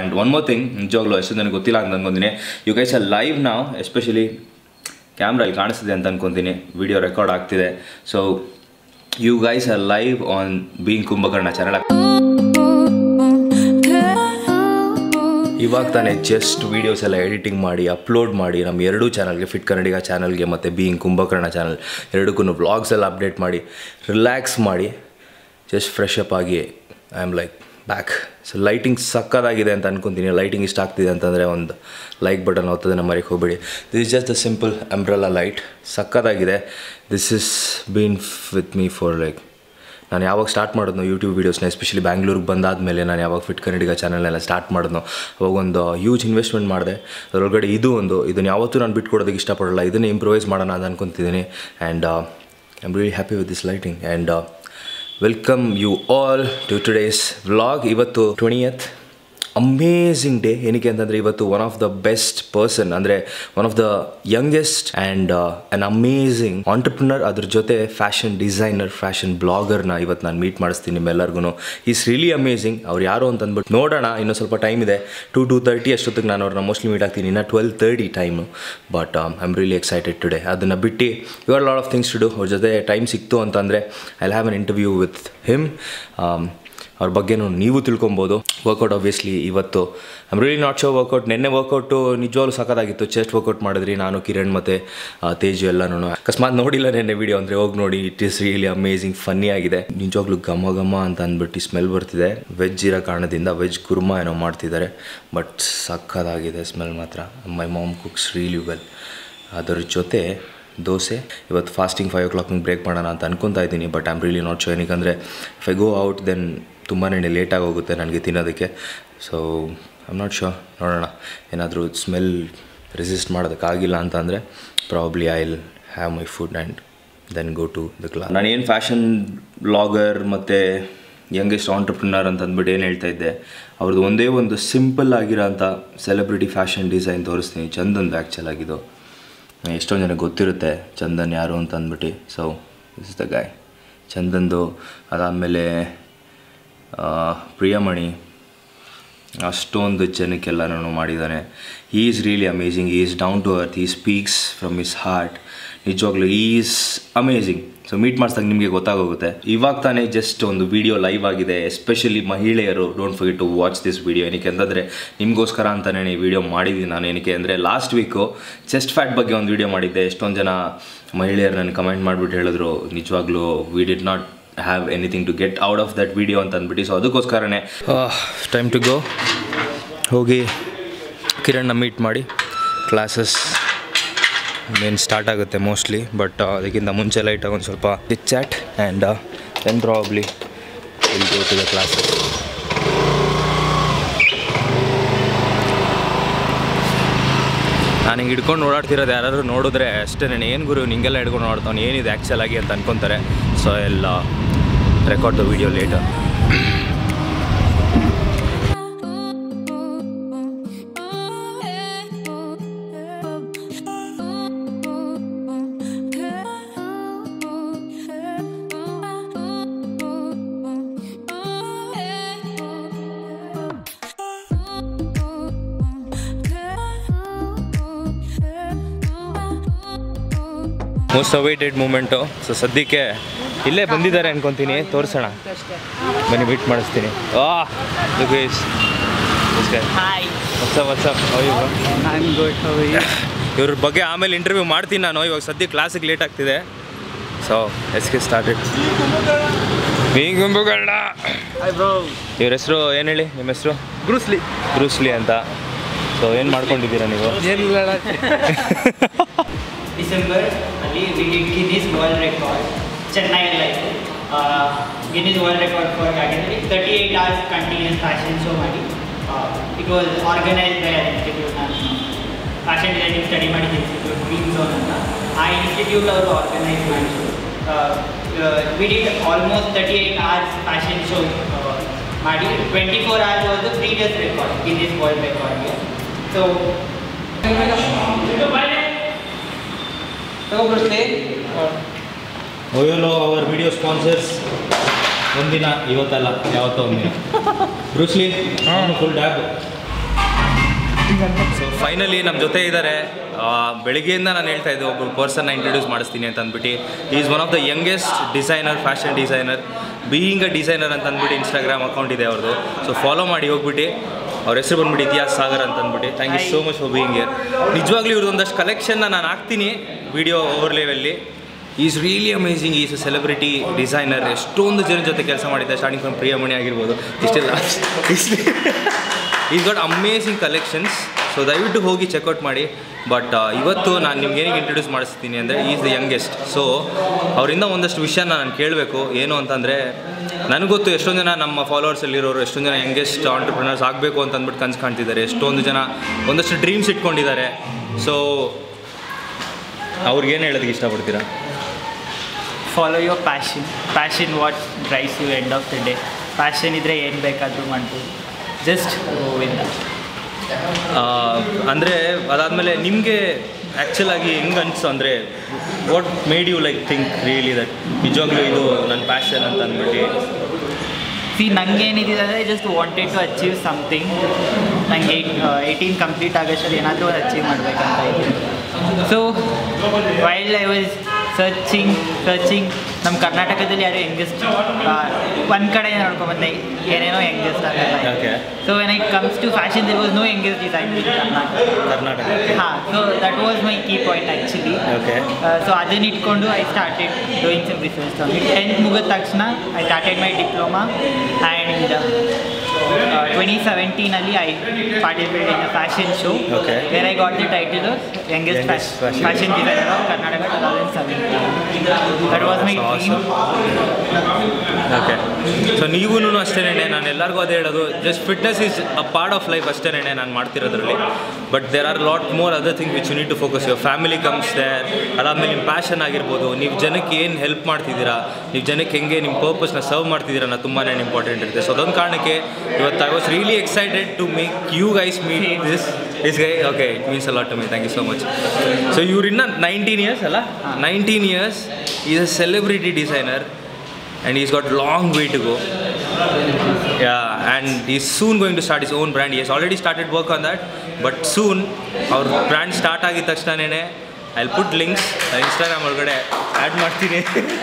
And one more thing ನಿಜವಾಗ್ಲೂ ಎಷ್ಟು ನನಗೆ ಗೊತ್ತಿಲ್ಲ ಅಂತ ಅನ್ಕೊಂತೀನಿ ಯು ಗೈಸ್ ಆರ್ ಲೈವ್ ನಾವು ಎಸ್ಪೆಷಲಿ ಕ್ಯಾಮ್ರಾ ಇಲ್ಲಿ ಕಾಣಿಸ್ತಿದೆ ಅಂತ ಅನ್ಕೊಂತೀನಿ ವಿಡಿಯೋ ರೆಕಾರ್ಡ್ ಆಗ್ತಿದೆ so you guys are live on being Kumbhakarna channel ಇವಾಗ ತಾನೇ ಜಸ್ಟ್ ವೀಡಿಯೋಸ್ ಎಲ್ಲ ಎಡಿಟಿಂಗ್ ಮಾಡಿ ಅಪ್ಲೋಡ್ ಮಾಡಿ ನಮ್ಮ ಎರಡೂ ಚಾನಲ್ಗೆ ಫಿಟ್ ಕನ್ನಡಿಗ ಚಾನಲ್ಗೆ ಮತ್ತು ಬೀಯಿಂಗ್ ಕುಂಭಕರ್ಣ ಚಾನಲ್ ಎರಡಕ್ಕೂ ವ್ಲಾಗ್ಸ್ ಎಲ್ಲ ಅಪ್ಡೇಟ್ ಮಾಡಿ ರಿಲ್ಯಾಕ್ಸ್ ಮಾಡಿ ಜಸ್ಟ್ ಫ್ರೆಶ್ ಅಪ್ ಆಗಿ I am like back so lighting ಸಕ್ಕದಾಗಿದೆ ಅಂತ ಅನ್ಕೊತೀನಿ ಲೈಟಿಂಗ್ ಇಷ್ಟ ಆಗ್ತಿದೆ ಅಂತಂದರೆ ಒಂದು ಲೈಕ್ ಬಟನ್ ಓದ್ತದೆ ಮರಿಗೆ ಹೋಗ್ಬೇಡಿ this is just a simple umbrella light ಸಕ್ಕದಾಗಿದೆ this is been with me for like ನಾನು ಯಾವಾಗ ಸ್ಟಾರ್ಟ್ ಮಾಡಿದ್ನೋ ಯೂಟ್ಯೂಬ್ ವೀಡಿಯೋಸ್ನ ಎಸ್ಪೆಷಲಿ ಬ್ಯಾಂಗ್ಳೂರಿಗೆ ಬಂದಾದಮೇಲೆ ನಾನು ಯಾವಾಗ ಫಿಟ್ ಕನ್ನಡಿಗ ಚಾನಲ್ನೆಲ್ಲ ಸ್ಟಾರ್ಟ್ ಮಾಡಿದ್ನೋ ಅವಾಗ ಒಂದು ಹ್ಯೂಜ್ ಇನ್ವೆಸ್ಟ್ಮೆಂಟ್ ಮಾಡಿದೆ ಅದರೊಳಗಡೆ ಇದು ಒಂದು ಇದನ್ನು ಯಾವತ್ತೂ ನಾನು ಬಿಟ್ಕೊಡೋದಕ್ಕೆ ಇಷ್ಟಪಡಲ್ಲ ಇದನ್ನೇ ಇಂಪ್ರೂವೈಸ್ ಮಾಡೋಣ ಅಂತ ಅನ್ಕೊತಿದ್ದೀನಿ and I am really happy with this lighting and welcome you all to today's vlog ಇವತ್ತು ಟ್ವೆಂಟಿಯತ್ ಅಮೇಝಿಂಗ್ ಡೇ ಏನಕ್ಕೆ ಅಂತಂದರೆ ಇವತ್ತು one of the best person ಅಂದರೆ one of the youngest and an amazing entrepreneur ಅದ್ರ ಜೊತೆ fashion designer fashion ಬ್ಲಾಗರ್ನ ಇವತ್ತು ನಾನು meet ಮಾಡಿಸ್ತೀನಿ ನಿಮ್ಮೆಲ್ಲರಿಗೂ ಈಸ್ ರಿಯಲಿ ಅಮೇಝಿಂಗ್ ಅವ್ರು ಯಾರು ಅಂತ ಅಂದ್ಬಿಟ್ಟು ನೋಡೋಣ ಇನ್ನೂ ಸ್ವಲ್ಪ ಟೈಮ್ ಇದೆ ಟು ಟು ತರ್ಟಿ ಅಷ್ಟೊತ್ತಿಗೆ ನಾನು ಅವ್ರನ್ನ ಮೋಸ್ಟ್ಲಿ ಮೀಟ್ ಆಗ್ತೀನಿ ಇನ್ನು twelve thirty time but I am really excited today ಅದನ್ನು ಬಿಟ್ಟು your lot of things to do ಅವ್ರ ಜೊತೆ ಟೈಮ್ ಸಿಕ್ತು ಅಂತಂದರೆ I have an interview with him ಅವ್ರ ಬಗ್ಗೆನೂ ನೀವು ತಿಳ್ಕೊಬೋದು ವರ್ಕೌಟ್ ಆಬ್ವಿಯಸ್ಲಿ ಇವತ್ತು I'm really not sure workout ನಿನ್ನೆ ವರ್ಕೌಟು ನಿಜವಾಗ್ಲೂ ಸಖತ್ತಾಗಿತ್ತು ಚೆಸ್ಟ್ ವರ್ಕೌಟ್ ಮಾಡಿದ್ರಿ ನಾನು ಕಿರಣ್ ಮತ್ತು ತೇಜು ಎಲ್ಲನೂ ಅಕಸ್ಮಾತ್ ನೋಡಿಲ್ಲ ನಿನ್ನೆ ವೀಡಿಯೋ ಅಂದರೆ ಹೋಗಿ ನೋಡಿ it is really amazing funny ಆಗಿದೆ ನಿಜವಾಗ್ಲೂ ಘಮ ಘಮ ಅಂತ ಅಂದ್ಬಿಟ್ಟು ಸ್ಮೆಲ್ ಬರ್ತಿದೆ ವೆಜ್ ಇರೋ ಕಾರಣದಿಂದ ವೆಜ್ ಕುರ್ಮಾ ಏನೋ ಮಾಡ್ತಿದ್ದಾರೆ ಬಟ್ ಸಖತ್ತಾಗಿದೆ ಸ್ಮೆಲ್ ಮಾತ್ರ my mom cooks really well ಅದರ ಜೊತೆ ದೋಸೆ ಇವತ್ತು ಫಾಸ್ಟಿಂಗ್ ಫೈವ್ ಓ ಕ್ಲಾಕ್ನಿಗೆ ಬ್ರೇಕ್ ಮಾಡೋಣ ಅಂತ ಅನ್ಕೊತಾ ಇದ್ದೀನಿ but I'm really not sure ಏನಕ್ಕಂದರೆ if I go out then ತುಂಬಾ ಲೇಟಾಗಿ ಹೋಗುತ್ತೆ ನನಗೆ ತಿನ್ನೋದಕ್ಕೆ ಸೊ ಐಮ್ ನಾಟ್ ಶೋರ್ ನೋಡೋಣ ಏನಾದರೂ ಸ್ಮೆಲ್ ರೆಸಿಸ್ಟ್ ಮಾಡೋದಕ್ಕಾಗಿಲ್ಲ ಅಂತ ಅಂದರೆ probably I will have my food and then go to the class ನಾನು ಏನು ಫ್ಯಾಷನ್ ಬ್ಲಾಗರ್ ಮತ್ತು ಯಂಗೆಸ್ಟ್ ಆಂಟ್ರಪ್ರಿನರ್ ಅಂತ ಅಂದ್ಬಿಟ್ಟು ಏನು ಹೇಳ್ತಾ ಇದ್ದೆ ಅವ್ರದ್ದು ಒಂದೇ ಒಂದು ಸಿಂಪಲ್ ಆಗಿರೋಂಥ ಸೆಲೆಬ್ರಿಟಿ ಫ್ಯಾಷನ್ ಡಿಸೈನ್ ತೋರಿಸ್ತೀನಿ ಚಂದನ್ ಆ್ಯಕ್ಚುಲ್ ಆಗಿದ್ದು ಎಷ್ಟೊಂದು ಜನಕ್ಕೆ ಗೊತ್ತಿರುತ್ತೆ ಚಂದನ್ ಯಾರು ಅಂತ ಅಂದ್ಬಿಟ್ಟು so this is the guy ಚಂದಂದು ಅದಾದಮೇಲೆ ಪ್ರಿಯಮಣಿ ಅಷ್ಟೊಂದು ಜನಕ್ಕೆಲ್ಲನೂ ಮಾಡಿದ್ದಾನೆ he is really amazing is down to earth he speaks from his heart ನಿಜವಾಗ್ಲೂ ಈಸ್ ಅಮೇಝಿಂಗ್ ಸೊ ಮೀಟ್ ಮಾಡಿಸ್ದಾಗ ನಿಮಗೆ ಗೊತ್ತಾಗೋಗುತ್ತೆ ಇವಾಗ ತಾನೇ ಜಸ್ಟ್ ಒಂದು ವಿಡಿಯೋ ಲೈವ್ ಆಗಿದೆ ಎಸ್ಪೆಷಲಿ ಮಹಿಳೆಯರು don't forget to watch this video ಏನಕ್ಕೆ ಅಂತಂದರೆ ನಿಮಗೋಸ್ಕರ ಅಂತಲೇ ಈ ವಿಡಿಯೋ ಮಾಡಿದ್ದೀನಿ ನಾನು ಏನಕ್ಕೆ ಅಂದರೆ ಲಾಸ್ಟ್ ವೀಕು ಚೆಸ್ಟ್ ಫ್ಯಾಟ್ ಬಗ್ಗೆ ಒಂದು ವಿಡಿಯೋ ಮಾಡಿದ್ದೆ ಎಷ್ಟೊಂದು ಜನ ಮಹಿಳೆಯರು ನನಗೆ ಕಮೆಂಟ್ ಮಾಡಿಬಿಟ್ಟು ಹೇಳಿದ್ರು ನಿಜವಾಗ್ಲೂ we did not have anything to get out of that video ಅಂತ ಅಂದ್ಬಿಟ್ಟು ಸೊ ಅದಕ್ಕೋಸ್ಕರನೇ ಟೈಮ್ ಟು ಗೋ ಹೋಗಿ ಕಿರಣ್ನ ಮೀಟ್ ಮಾಡಿ ಕ್ಲಾಸಸ್ ಮೇನ್ ಸ್ಟಾರ್ಟ್ ಆಗುತ್ತೆ ಮೋಸ್ಟ್ಲಿ ಬಟ್ ಅದಕ್ಕಿಂತ ಮುಂಚೆ ಲೈಟಾಗಿ ಒಂದು ಸ್ವಲ್ಪ chat and then probably will go to the classes ನಾನು ಹಿಂಗೆ ಹಿಡ್ಕೊಂಡು ಓಡಾಡ್ತಿರೋದು ಯಾರಾದ್ರು ನೋಡಿದ್ರೆ ಅಷ್ಟೇ ನಾನು ಏನು ಗುರು ನಿಂಗೆಲ್ಲ ಹಿಡ್ಕೊಂಡು ನೋಡ್ತಾನೆ ಏನಿದೆ ಆ್ಯಕ್ಚುಲ್ ಆಗಿ ಅಂತ ಅನ್ಕೊತಾರೆ ಸೊ ಎಲ್ಲ record the video later most awaited moment so ಸದ್ಯಕ್ಕೆ ಇಲ್ಲೇ ಬಂದಿದ್ದಾರೆ ಅನ್ಕೊತೀನಿ ತೋರಿಸೋಣ ಬನ್ನಿ ಮೀಟ್ ಮಾಡಿಸ್ತೀನಿ ಆ Lukesh Hi, what's up what's up I'm good. How are you? ಇವ್ರ ಬಗ್ಗೆ ಆಮೇಲೆ ಇಂಟರ್ವ್ಯೂ ಮಾಡ್ತೀನಿ ನಾನು ಇವಾಗ ಸದ್ಯ ಕ್ಲಾಸಿಗೆ ಲೇಟ್ ಆಗ್ತಿದೆ so S K started Kumbhakarna Hi, bro. ಇವ್ರ ಹೆಸರು ಏನು ಹೇಳಿ ನಿಮ್ಮ ಹೆಸರು Bruce Lee. ಬ್ರೂಸ್ಲಿ ಅಂತ ಸೊ ಏನು ಮಾಡ್ಕೊಂಡಿದ್ದೀರಾ ನೀವು ಡಿಸೆಂಬರ್ ಅಲ್ಲಿ we did Guinness world record ಚೆನ್ನೈಯಲ್ಲಿ ಆಯಿತು ಗಿನ್ನಿಸ್ ವರ್ಲ್ಡ್ ರೆಕಾರ್ಡ್ ಫಾರ್ ಯಾಕೆಂದರೆ thirty eight hours continuous fashion show ಮಾಡಿ it was organise by institute ನಾನು ಫ್ಯಾಷನ್ ಡಿಸೈನಿಂಗ್ ಸ್ಟಡಿ ಮಾಡಿದ ಇನ್ಸ್ಟಿಟ್ಯೂಟ್ ಗ್ರೀನ್ ಝೋನ್ ಅಂತ ಆ ಇನ್ಸ್ಟಿಟ್ಯೂಟ್ ಅವರು ಆರ್ಗನೈಸ್ ಮಾಡಿದ್ರು we did almost thirty eight hours fashion show ಮಾಡಿ twenty four hours ಒಂದು ಪ್ರೀವಿಯಸ್ ರೆಕಾರ್ಡ್ ಗಿನ್ನಿಸ್ ವರ್ಲ್ಡ್ ರೆಕಾರ್ಡ್ಗೆ ಸೊ Go, Bruce Lee. ಓಯೋಲೋ ಅವರ್ ವಿಡಿಯೋ ಸ್ಪಾನ್ಸರ್ಸ್ ಒಂದಿನ ಇವತ್ತಲ್ಲ ಯಾವತ್ತೋ ಒಂದಿನ Bruce Lee full dab so finally ನಮ್ಮ ಜೊತೆ ಇದ್ದಾರೆ ಬೆಳಿಗ್ಗೆಯಿಂದ ನಾನು ಹೇಳ್ತಾ ಇದ್ದೆ ಒಬ್ಬರು ಪರ್ಸನ್ನ ಇಂಟ್ರೊಡ್ಯೂಸ್ ಮಾಡಿಸ್ತೀನಿ ಅಂತ ಅಂದ್ಬಿಟ್ಟು is one of the youngest designer fashion designer being a designer ಅಂತ ಅಂದ್ಬಿಟ್ಟು ಇನ್ಸ್ಟಾಗ್ರಾಮ್ ಅಕೌಂಟ್ ಇದೆ ಅವ್ರದ್ದು ಸೊ ಫಾಲೋ ಮಾಡಿ ಹೋಗ್ಬಿಟ್ಟು ಅವ್ರ ಹೆಸರು ಬಂದ್ಬಿಟ್ಟು ಇತಿಹಾಸ್ ಸಾಗರ್ ಅಂತ ಅಂದ್ಬಿಟ್ಟು thank you so much for being here ನಿಜವಾಗ್ಲೂ ಇವ್ರದ್ದು ಒಂದಷ್ಟು ಕಲೆಕ್ಷನ್ನ ನಾನು ಹಾಕ್ತೀನಿ ವಿಡಿಯೋ ಓವರ್ಲೇವಲ್ಲಿ is really amazing is a celebrity designer ಎಷ್ಟೊಂದು ಜನ ಜೊತೆ ಕೆಲಸ ಮಾಡಿದ್ದೆ ಸ್ಟಾರ್ಟಿಂಗ್ ಫ್ರಮ್ ಪ್ರಿಯಮಣಿ ಆಗಿರ್ಬೋದು ಇಷ್ಟೆಲ್ಲ ಇಷ್ಟು is got amazing collections so ದಯವಿಟ್ಟು ಹೋಗಿ ಚೆಕ್ಔಟ್ ಮಾಡಿ ಬಟ್ ಇವತ್ತು ನಾನು ನಿಮ್ಗೆ ಏನಕ್ಕೆ ಇಂಟ್ರೊಡ್ಯೂಸ್ ಮಾಡಿಸ್ತೀನಿ ಅಂದರೆ ಈಸ್ ದ ಯಂಗೆಸ್ಟ್ ಸೊ ಅವರಿಂದ ಒಂದಷ್ಟು ವಿಷಯನ ನಾನು ಕೇಳಬೇಕು ಏನು ಅಂತಂದರೆ ನನಗೆ ಗೊತ್ತು ಎಷ್ಟೊಂದು ಜನ ನಮ್ಮ ಫಾಲೋವರ್ಸಲ್ಲಿರೋರು ಎಷ್ಟೊಂದು ಜನ ಯಂಗೆಸ್ಟ್ ಆಂಟ್ರಪ್ರಿನರ್ಸ್ ಆಗಬೇಕು ಅಂತ ಅಂದ್ಬಿಟ್ಟು ಕನ್ಸು ಕಾಣ್ತಿದ್ದಾರೆ ಎಷ್ಟೊಂದು ಜನ ಒಂದಷ್ಟು ಡ್ರೀಮ್ಸ್ ಇಟ್ಕೊಂಡಿದ್ದಾರೆ ಸೊ ಅವ್ರಿಗೇನು ಹೇಳೋದಕ್ಕೆ ಇಷ್ಟಪಡ್ತೀರಾ follow your passion passion what drives you end of the day passion ಇದ್ದರೆ ಏನು ಬೇಕಾದರೂ ಮಾಡ್ಬೋದು ಜಸ್ಟ್ ಗೋವಿಂದ ಅಂದರೆ ಅದಾದಮೇಲೆ ನಿಮಗೆ ಆ್ಯಕ್ಚುಲ್ ಆಗಿ ಹೆಂಗೆ ಅನಿಸ್ತು ಅಂದರೆ what made you like think really that ನಿಜವಾಗ್ಲೂ ಇದು ನನ್ನ ಪ್ಯಾಷನ್ ಅಂತ ಅಂದ್ಬಿಟ್ಟು ಸಿ ನಂಗೆ ಏನಿದೆ ಅಂದರೆ just wanted to achieve something ನಂಗೆ ಏಟ್ ಏಯ್ಟೀನ್ ಕಂಪ್ಲೀಟ್ ಆಗೋಷ್ಟಲ್ಲಿ ಏನಾದರೂ ಒಂದು ಅಚೀವ್ ಮಾಡಬೇಕಂತ ಇದೆ so while I was searching searching ನಮ್ಮ ಕರ್ನಾಟಕದಲ್ಲಿ ಯಾರು ಯಂಗೆಸ್ಟ್ ಒಂದು ಕಡೆ ನೋಡ್ಕೊಂಬಂದೆ ಏನೇನೋ ಯಂಗೆಸ್ಟ್ ಅಂತ okay so when it comes to fashion there was no youngest design in Karnataka Karnataka ಹಾಂ so that was my key point actually okay so ಅದನ್ನ ಇಟ್ಕೊಂಡು I started doing some research on it tenth ಮುಗಿದ ತಕ್ಷಣ I started my diploma and twenty ಸೆವೆಂಟೀನಲ್ಲಿ I participate in a fashion show Okay. Where I got the title youngest Youngest fashion- fashion designer of Karnataka two thousand seventeen that was my dream okay so ನೀವೂ ಅಷ್ಟೇನೆ ನಾನು ಎಲ್ಲರಿಗೂ ಅದೇ ಹೇಳೋದು just fitness is a part of life ಅಷ್ಟೇನೆ ನಾನು ಮಾಡ್ತಿರೋದ್ರಲ್ಲಿ but there are lot more other thing which you need to focus your family comes there ಅದಾದಮೇಲೆ ನಿಮ್ಮ ಪ್ಯಾಷನ್ ಆಗಿರ್ಬೋದು ನೀವು ಜನಕ್ಕೆ ಏನು ಹೆಲ್ಪ್ ಮಾಡ್ತಿದ್ದೀರಾ ನೀವು ಜನಕ್ಕೆ ಹೆಂಗೆ ನಿಮ್ಮ ಪರ್ಪಸ್ನ ಸರ್ವ್ ಮಾಡ್ತಿದ್ದೀರಾ ಅನ್ನೋ ತುಂಬಾ ಇಂಪಾರ್ಟೆಂಟ್ ಇರುತ್ತೆ ಸೊ ಅದೊಂದು ಕಾರಣಕ್ಕೆ ಇವತ್ತು I was really excited to make you guys meet this this guy okay it means a lot to me thank you so much so ಇವ್ರಿನ್ನ ನೈನ್ಟೀನ್ ಇಯರ್ಸ್ ಅಲ್ಲ nineteen years is a celebrity designer and he's got long way to go yeah and he's soon going to start his own brand he has already started work on that but soon our brand start ಆಗಿದ ತಕ್ಷಣನೇ I put links Instagram ಒಳಗಡೆ add ಮಾಡ್ತೀನಿ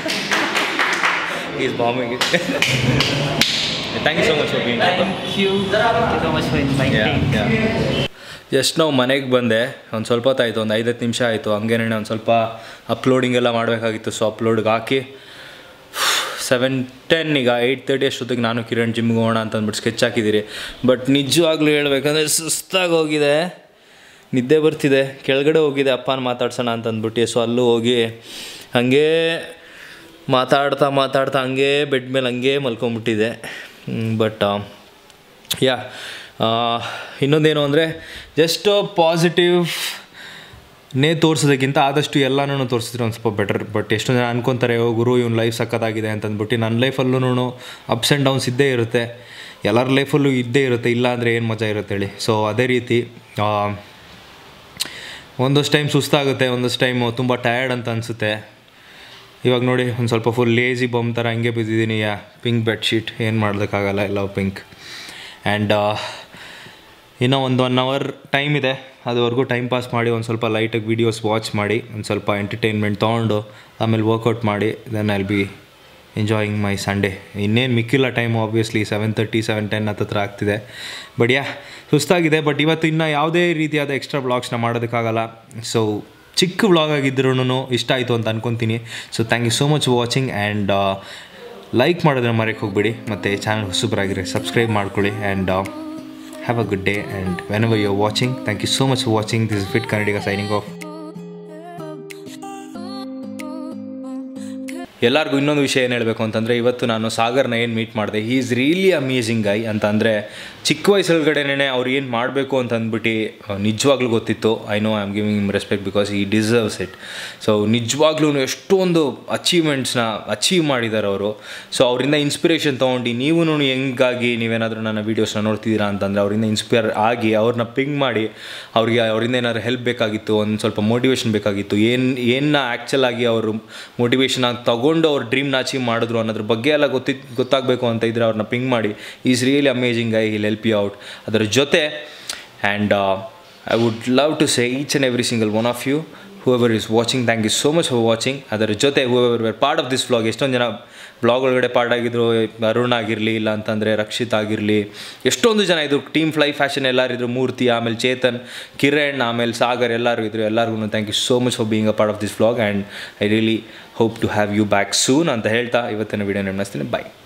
is bombing thank you so much for being thank you thank you so much for inviting just ನಾವು ಮನೆಗೆ ಬಂದೆ ಒಂದು ಸ್ವಲ್ಪ ಹೊತ್ತಾಯಿತು ಒಂದು ಐದತ್ತು ನಿಮಿಷ ಆಯಿತು ಹಂಗೇನೆ ಒಂದು ಸ್ವಲ್ಪ ಅಪ್ಲೋಡಿಂಗ್ ಎಲ್ಲ ಮಾಡಬೇಕಾಗಿತ್ತು ಸೊ ಅಪ್ಲೋಡ್ಗೆ ಹಾಕಿ ಸೆವೆನ್ ಟೆನ್ ಈಗ ಏಯ್ಟ್ ತರ್ಟಿ ಅಷ್ಟೊತ್ತಿಗೆ ನಾನು ಕಿರಣ್ ಜಿಮ್ಗೆ ಹೋಗೋಣ ಅಂತ ಅಂದ್ಬಿಟ್ಟು ಸ್ಕೆಚ್ ಹಾಕಿದ್ದೀರಿ ಬಟ್ ನಿಜವಾಗ್ಲೂ ಹೇಳ್ಬೇಕಂದ್ರೆ ಸುಸ್ತಾಗಿ ಹೋಗಿದೆ ನಿದ್ದೆ ಬರ್ತಿದೆ ಕೆಳಗಡೆ ಹೋಗಿದೆ ಅಪ್ಪನ ಮಾತಾಡ್ಸೋಣ ಅಂತ ಅಂದ್ಬಿಟ್ಟು ಸೊ ಅಲ್ಲೂ ಹೋಗಿ ಹಾಗೇ ಮಾತಾಡ್ತಾ ಮಾತಾಡ್ತಾ ಹಂಗೆ ಬೆಡ್ ಮೇಲೆ ಹಂಗೆ ಮಲ್ಕೊಂಬಿಟ್ಟಿದೆ ಬಟ್ ಯಾ ಇನ್ನೊಂದೇನು ಅಂದರೆ ಜಸ್ಟ್ ಪಾಸಿಟಿವ್ ನೇ ತೋರಿಸೋದಕ್ಕಿಂತ ಆದಷ್ಟು ಎಲ್ಲನೂ ತೋರಿಸಿದ್ರೆ ಒಂದು ಸ್ವಲ್ಪ ಬೆಟರ್ ಬಟ್ ಎಷ್ಟು ಜನ ಅನ್ಕೊತಾರೆ ಓ ಗುರು ಇವ್ನ ಲೈಫ್ ಸಕ್ಕತ್ತಾಗಿದೆ ಅಂತ ಅಂದ್ಬಿಟ್ಟು ನನ್ನ ಲೈಫಲ್ಲೂ ಅಪ್ಸ್ ಆ್ಯಂಡ್ ಡೌನ್ಸ್ ಇದ್ದೇ ಇರುತ್ತೆ ಎಲ್ಲರ ಲೈಫಲ್ಲೂ ಇದ್ದೇ ಇರುತ್ತೆ ಇಲ್ಲ ಅಂದರೆ ಏನು ಮಜಾ ಇರುತ್ತೆ ಹೇಳಿ ಸೊ ಅದೇ ರೀತಿ ಆ, ಒಂದಷ್ಟು ಟೈಮ್ ಸುಸ್ತಾಗುತ್ತೆ ಒಂದಷ್ಟು ಟೈಮು ತುಂಬ ಟಯರ್ಡ್ ಅಂತ ಅನಿಸುತ್ತೆ ಇವಾಗ ನೋಡಿ ಒಂದು ಸ್ವಲ್ಪ ಫುಲ್ ಲೇಜಿ ಬಮ್ ಥರ ಹಂಗೆ ಬಿದ್ದಿದ್ದೀನಿ ಯಾ ಪಿಂಕ್ ಬೆಡ್ಶೀಟ್ ಏನು ಮಾಡೋದಕ್ಕಾಗಲ್ಲ ಎಲ್ಲ ಪಿಂಕ್ ಆ್ಯಂಡ್ ಇನ್ನೂ ಒಂದು ಒನ್ ಅವರ್ ಟೈಮ್ ಇದೆ ಅದುವರೆಗೂ ಟೈಮ್ ಪಾಸ್ ಮಾಡಿ ಒಂದು ಸ್ವಲ್ಪ ಲೈಟಾಗಿ ವೀಡಿಯೋಸ್ ವಾಚ್ ಮಾಡಿ ಒಂದು ಸ್ವಲ್ಪ ಎಂಟರ್ಟೈನ್ಮೆಂಟ್ ತೊಗೊಂಡು ಆಮೇಲೆ ವರ್ಕೌಟ್ ಮಾಡಿ then I'll be enjoying my Sunday ಇನ್ನೇನು ಮಿಕ್ಕಿಲ್ಲ time obviously seven thirty seven ten ಹತ್ತತ್ರ ಆಗ್ತಿದೆ ಬಟ್ ಯಾ ಸುಸ್ತಾಗಿದೆ ಬಟ್ ಇವತ್ತು ಇನ್ನೂ ಯಾವುದೇ ರೀತಿಯಾದ ಎಕ್ಸ್ಟ್ರಾ ಬ್ಲಾಗ್ಸ್ನ ಮಾಡೋದಕ್ಕಾಗಲ್ಲ ಸೊ ಚಿಕ್ಕ ವ್ಲಾಗ್ ಆಗಿದ್ರೂ ಇಷ್ಟ ಆಯಿತು ಅಂತ ಅನ್ಕೊತೀನಿ so thank you so much watching and like ಮಾಡೋದನ್ನ ಮರೆಯೋಕ್ಕೆ ಹೋಗ್ಬೇಡಿ ಮತ್ತು ಚಾನಲ್ ಹೊಸಬರಾಗಿರಿ ಸಬ್ಸ್ಕ್ರೈಬ್ ಮಾಡ್ಕೊಳ್ಳಿ and have a good day and whenever you are watching thank you so much watching this fit Kannadiga signing off ಎಲ್ಲರಿಗೂ ಇನ್ನೊಂದು ವಿಷಯ ಏನು ಹೇಳಬೇಕು ಅಂತಂದರೆ ಇವತ್ತು ನಾನು ಸಾಗರ್ನ ಏನು ಮೀಟ್ ಮಾಡಿದೆ he is really amazing guy ಅಂತ ಅಂದರೆ ಚಿಕ್ಕ ವಯಸ್ಸೊಳಗಡೆನೇ ಅವ್ರು ಏನು ಮಾಡಬೇಕು ಅಂತ ಅಂದ್ಬಿಟ್ಟು ನಿಜವಾಗ್ಲೂ ಗೊತ್ತಿತ್ತು I know I am giving him respect because he deserves it so ನಿಜವಾಗ್ಲೂ ಎಷ್ಟೊಂದು ಅಚೀವ್ಮೆಂಟ್ಸ್ನ ಅಚೀವ್ ಮಾಡಿದ್ದಾರೆ ಅವರು ಸೊ ಅವರಿಂದ ಇನ್ಸ್ಪಿರೇಷನ್ ತೊಗೊಂಡು ನೀವು ಹೆಂಗಾಗಿ ನೀವೇನಾದರೂ ನನ್ನ ವೀಡಿಯೋಸ್ನ ನೋಡ್ತಿದ್ದೀರಾ ಅಂತಂದರೆ ಅವರಿಂದ ಇನ್ಸ್ಪೈರ್ ಆಗಿ ಅವ್ರನ್ನ ಪಿಂಗ್ ಮಾಡಿ ಅವ್ರಿಗೆ ಅವರಿಂದ ಏನಾದ್ರು ಹೆಲ್ಪ್ ಬೇಕಾಗಿತ್ತು ಒಂದು ಸ್ವಲ್ಪ ಮೋಟಿವೇಶನ್ ಬೇಕಾಗಿತ್ತು ಏನು ಏನನ್ನ ಆ್ಯಕ್ಚುಲ್ ಆಗಿ ಅವರು ಮೋಟಿವೇಶನ್ ಆಗಿ ತಗೊಂಡು ಅವ್ರ ಡ್ರೀಮ್ನ ಅಚೀವ್ ಮಾಡಿದ್ರು ಅನ್ನೋದ್ರ ಬಗ್ಗೆ ಎಲ್ಲ ಗೊತ್ತಿ ಗೊತ್ತಾಗಬೇಕು ಅಂತ ಇದ್ರೆ ಅವ್ರನ್ನ ಪಿಂಗ್ ಮಾಡಿ is really amazing I will help you out ಅದರ ಜೊತೆ and I would love to say each and every single one of you whoever is watching thank you so much for watching ಅದರ ಜೊತೆ whoever were part of this vlog ಎಷ್ಟೊಂದು ಜನ blog ಒಳಗಡೆ part ಆಗಿದ್ರು ಅರುಣ್ ಆಗಿರಲಿ ಇಲ್ಲ ಅಂತಂದರೆ ರಕ್ಷಿತ್ ಆಗಿರಲಿ ಎಷ್ಟೊಂದು ಜನ ಇದ್ರು ಟೀಮ್ ಫ್ಲೈ ಫ್ಯಾಷನ್ ಎಲ್ಲರಿದ್ರು ಮೂರ್ತಿ ಆಮೇಲೆ ಚೇತನ್ ಕಿರಣ್ ಆಮೇಲೆ ಸಾಗರ್ ಎಲ್ಲರೂ ಇದ್ರು ಎಲ್ಲರಿಗೂ thank you so much for being a part of this vlog and I really hope to have you back soon ಅಂತ ಹೇಳ್ತಾ ಇವತ್ತಿನ ವಿಡಿಯೋ ನಡೆಸ್ತೀನಿ ಬಾಯ್